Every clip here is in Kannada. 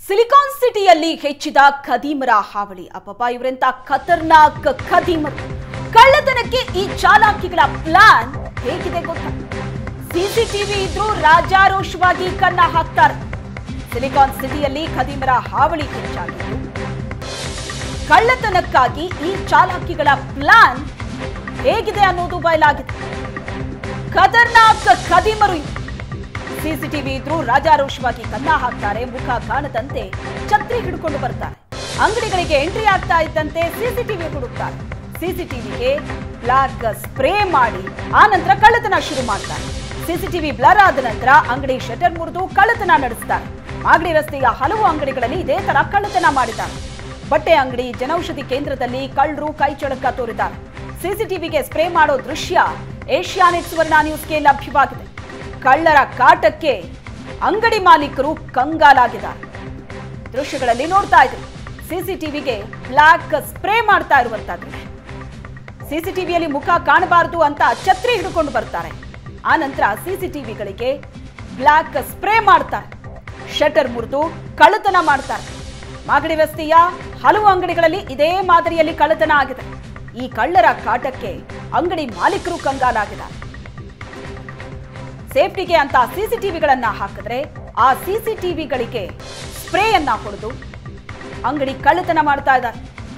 ಸಿಲಿಕಾನ್ ಸಿಟಿಯಲ್ಲಿ ಹೆಚ್ಚಿದ ಖದೀಮರ ಹಾವಳಿ ಅಪ್ಪಪ್ಪ ಇವರೆಂತ ಖತರ್ನಾಕ್ ಖದೀಮರು ಕಳ್ಳತನಕ್ಕೆ ಈ ಚಾಲಾಕಿಗಳ ಪ್ಲಾನ್ ಹೇಗಿದೆ ಗೊತ್ತಾ ಸಿಸಿಟಿವಿ ಇದ್ರೂ ರಾಜಾರೋಷವಾಗಿ ಕನ್ನ ಹಾಕ್ತಾರೆ ಸಿಲಿಕಾನ್ ಸಿಟಿಯಲ್ಲಿ ಖದೀಮರ ಹಾವಳಿ ಹೆಚ್ಚಾಗಿದ್ದು ಕಳ್ಳತನಕ್ಕಾಗಿ ಈ ಚಾಲಾಕಿಗಳ ಪ್ಲಾನ್ ಹೇಗಿದೆ ಅನ್ನೋದು ಬಯಲಾಗಿದೆ ಖತರ್ನಾಕ್ ಖದೀಮರು ಇವ್ರು. ಸಿಸಿಟಿವಿ ಇದ್ರೂ ರಾಜಾರೋಷವಾಗಿ ಕನ್ನ ಹಾಕ್ತಾರೆ ಮುಖ ಕಾಣದಂತೆ ಛತ್ರಿ ಹಿಡ್ಕೊಂಡು ಬರ್ತಾರೆ ಅಂಗಡಿಗಳಿಗೆ ಎಂಟ್ರಿ ಆಗ್ತಾ ಇದ್ದಂತೆ ಸಿಸಿಟಿವಿ ಹುಡುಕ್ತಾರೆ ಸಿಸಿಟಿವಿಗೆ ಬ್ಲಾಕ್ ಸ್ಪ್ರೇ ಮಾಡಿ ಆ ನಂತರ ಕಳ್ಳತನ ಶುರು ಮಾಡ್ತಾರೆ ಸಿಸಿಟಿವಿ ಬ್ಲರ್ ಆದ ನಂತರ ಅಂಗಡಿ ಶಟರ್ ಮುರಿದು ಕಳ್ಳತನ ನಡೆಸ್ತಾರೆ ಮಾಗಡಿ ರಸ್ತೆಯ ಹಲವು ಅಂಗಡಿಗಳಲ್ಲಿ ಇದೇ ತರ ಕಳ್ಳತನ ಮಾಡಿದ್ದಾರೆ ಬಟ್ಟೆ ಅಂಗಡಿ ಜನೌಷಧಿ ಕೇಂದ್ರದಲ್ಲಿ ಕಳ್ಳರು ಕೈ ಚಳಕ ತೋರಿದ್ದಾರೆ ಸಿಸಿಟಿವಿಗೆ ಸ್ಪ್ರೇ ಮಾಡೋ ದೃಶ್ಯ ಏಷ್ಯಾನೆಟ್ ಸುವರ್ಣ ನ್ಯೂಸ್ಗೆ ಲಭ್ಯವಾಗಿದೆ ಕಳ್ಳರ ಕಾಟಕ್ಕೆ ಅಂಗಡಿ ಮಾಲೀಕರು ಕಂಗಾಲಾಗಿದ್ದಾರೆ ದೃಶ್ಯಗಳಲ್ಲಿ ನೋಡ್ತಾ ಇದ್ರು ಸಿಸಿಟಿವಿಗೆ ಬ್ಲಾಕ್ ಸ್ಪ್ರೇ ಮಾಡ್ತಾ ಇರುವಂತಹ ದೃಶ್ಯ ಸಿಸಿಟಿವಿಯಲ್ಲಿ ಮುಖ ಕಾಣಬಾರದು ಅಂತ ಛತ್ರಿ ಹಿಡ್ಕೊಂಡು ಬರ್ತಾರೆ ಆ ನಂತರ ಸಿಸಿಟಿವಿಗಳಿಗೆ ಬ್ಲಾಕ್ ಸ್ಪ್ರೇ ಮಾಡ್ತಾರೆ ಶಟರ್ ಮುರಿದು ಕಳ್ಳತನ ಮಾಡ್ತಾರೆ ಮಾಗಡಿ ರಸ್ತೆಯ ಹಲವು ಅಂಗಡಿಗಳಲ್ಲಿ ಇದೇ ಮಾದರಿಯಲ್ಲಿ ಕಳ್ಳತನ ಆಗಿದೆ ಈ ಕಳ್ಳರ ಕಾಟಕ್ಕೆ ಅಂಗಡಿ ಮಾಲೀಕರು ಕಂಗಾಲಾಗಿದ್ದಾರೆ ಸೇಫ್ಟಿಗೆ ಅಂತ ಸಿಸಿಟಿವಿಗಳನ್ನ ಹಾಕಿದ್ರೆ ಆ ಸಿಸಿಟಿವಿಗಳಿಗೆ ಸ್ಪ್ರೇಯನ್ನ ಹೊಡೆದು ಅಂಗಡಿ ಕಳ್ಳತನ ಮಾಡ್ತಾ ಇದ್ದಾರೆ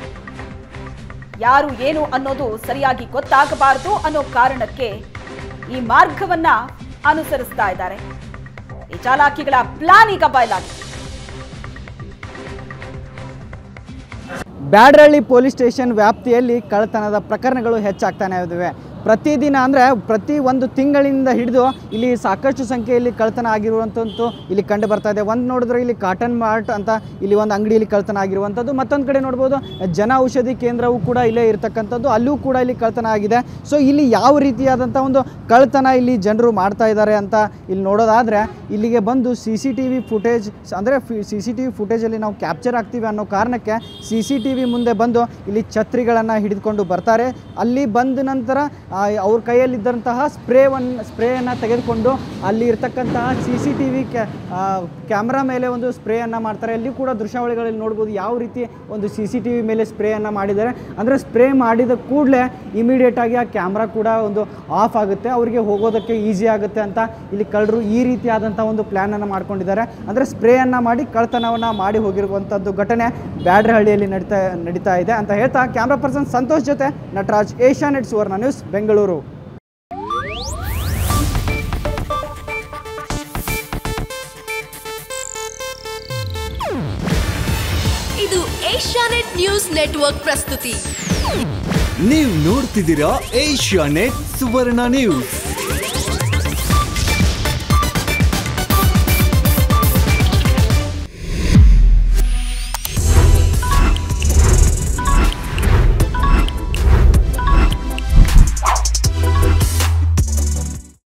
ಯಾರು ಏನು ಅನ್ನೋದು ಸರಿಯಾಗಿ ಗೊತ್ತಾಗಬಾರದು ಅನ್ನೋ ಕಾರಣಕ್ಕೆ ಈ ಮಾರ್ಗವನ್ನ ಅನುಸರಿಸ್ತಾ ಇದ್ದಾರೆ ಈ ಚಾಲಾಕಿಗಳ ಪ್ಲಾನ್ ಈಗ ಬಯಲಾಗಿದೆ ಬ್ಯಾಡ್ರಳ್ಳಿ ಪೊಲೀಸ್ ಸ್ಟೇಷನ್ ವ್ಯಾಪ್ತಿಯಲ್ಲಿ ಕಳ್ಳತನದ ಪ್ರಕರಣಗಳು ಹೆಚ್ಚಾಗ್ತಾನೆ ಇದ್ದಾವೆ ಪ್ರತಿದಿನ ಅಂದರೆ ಪ್ರತಿ ಒಂದು ತಿಂಗಳಿಂದ ಹಿಡಿದು ಇಲ್ಲಿ ಸಾಕಷ್ಟು ಸಂಖ್ಯೆಯಲ್ಲಿ ಕಳ್ಳತನ ಆಗಿರುವಂಥದ್ದು ಇಲ್ಲಿ ಕಂಡು ಬರ್ತಾ ಇದೆ ಒಂದು ನೋಡಿದ್ರೆ ಇಲ್ಲಿ ಕಾಟನ್ ಮಾರ್ಟ್ ಅಂತ ಇಲ್ಲಿ ಒಂದು ಅಂಗಡಿಯಲ್ಲಿ ಕಳ್ಳತನ ಆಗಿರುವಂಥದ್ದು ಮತ್ತೊಂದು ಕಡೆ ನೋಡ್ಬೋದು ಜನ ಔಷಧಿ ಕೇಂದ್ರವೂ ಕೂಡ ಇಲ್ಲೇ ಇರತಕ್ಕಂಥದ್ದು ಅಲ್ಲೂ ಕೂಡ ಇಲ್ಲಿ ಕಳ್ಳತನ ಆಗಿದೆ ಸೊ ಇಲ್ಲಿ ಯಾವ ರೀತಿಯಾದಂಥ ಒಂದು ಕಳ್ಳತನ ಇಲ್ಲಿ ಜನರು ಮಾಡ್ತಾ ಇದ್ದಾರೆ ಅಂತ ಇಲ್ಲಿ ನೋಡೋದಾದರೆ ಇಲ್ಲಿಗೆ ಬಂದು C C T V footage ಅಂದರೆ ಸಿ ಸಿ ಟಿ ವಿ ಫುಟೇಜಲ್ಲಿ ನಾವು ಕ್ಯಾಪ್ಚರ್ ಆಗ್ತೀವಿ ಅನ್ನೋ ಕಾರಣಕ್ಕೆ ಸಿ ಸಿ ಟಿ ವಿ ಮುಂದೆ ಬಂದು ಇಲ್ಲಿ ಛತ್ರಿಗಳನ್ನು ಹಿಡಿದುಕೊಂಡು ಬರ್ತಾರೆ ಅಲ್ಲಿ ಬಂದ ನಂತರ ಆ, ಅವ್ರ ಕೈಯಲ್ಲಿದ್ದಂತಹ ಸ್ಪ್ರೇವನ್ನು ಸ್ಪ್ರೇಯನ್ನು ತೆಗೆದುಕೊಂಡು ಅಲ್ಲಿ ಇರ್ತಕ್ಕಂತಹ C C T V camera ಮೇಲೆ ಒಂದು ಸ್ಪ್ರೇಯನ್ನು ಮಾಡ್ತಾರೆ ಅಲ್ಲಿ ಕೂಡ ದೃಶ್ಯಾವಳಿಗಳಲ್ಲಿ ನೋಡ್ಬೋದು ಯಾವ ರೀತಿ ಒಂದು ಸಿ ಸಿ ಟಿ ವಿ ಮೇಲೆ ಸ್ಪ್ರೇಯನ್ನು ಮಾಡಿದ್ದಾರೆ ಅಂದರೆ ಸ್ಪ್ರೇ ಮಾಡಿದ ಕೂಡಲೇ ಇಮಿಡಿಯೇಟಾಗಿ ಆ ಕ್ಯಾಮ್ರಾ ಕೂಡ ಒಂದು ಆಫ್ ಆಗುತ್ತೆ ಅವರಿಗೆ ಹೋಗೋದಕ್ಕೆ ಈಸಿ ಆಗುತ್ತೆ ಅಂತ ಇಲ್ಲಿ ಕಳ್ಳರು ಈ ರೀತಿಯಾದಂಥ ಒಂದು ಪ್ಲ್ಯಾನನ್ನು ಮಾಡ್ಕೊಂಡಿದ್ದಾರೆ ಅಂದರೆ ಸ್ಪ್ರೇಯನ್ನು ಮಾಡಿ ಕಳ್ತನವನ್ನು ಮಾಡಿ ಹೋಗಿರುವಂಥದ್ದು ಘಟನೆ ಬ್ಯಾಡ್ರಹಳ್ಳಿಯಲ್ಲಿ ನಡೀತಾ ನಡೀತಾ ಇದೆ ಅಂತ ಹೇಳ್ತಾ ಕ್ಯಾಮ್ರಾ ಪರ್ಸನ್ ಸಂತೋಷ್ ಜೊತೆ ನಟರಾಜ್ ಏಷ್ಯಾನೆಟ್ ಸುವರ್ಣ ನ್ಯೂಸ್ ಬೆಂಗಳೂರು ಇದು ಏಷ್ಯಾನೆಟ್ ನ್ಯೂಸ್ ನೆಟ್ವರ್ಕ್ ಪ್ರಸ್ತುತಿ ನೀವು ನೋಡ್ತಿದ್ದೀರಾ ಏಷ್ಯಾ ನೆಟ್ ಸುವರ್ಣ ನ್ಯೂಸ್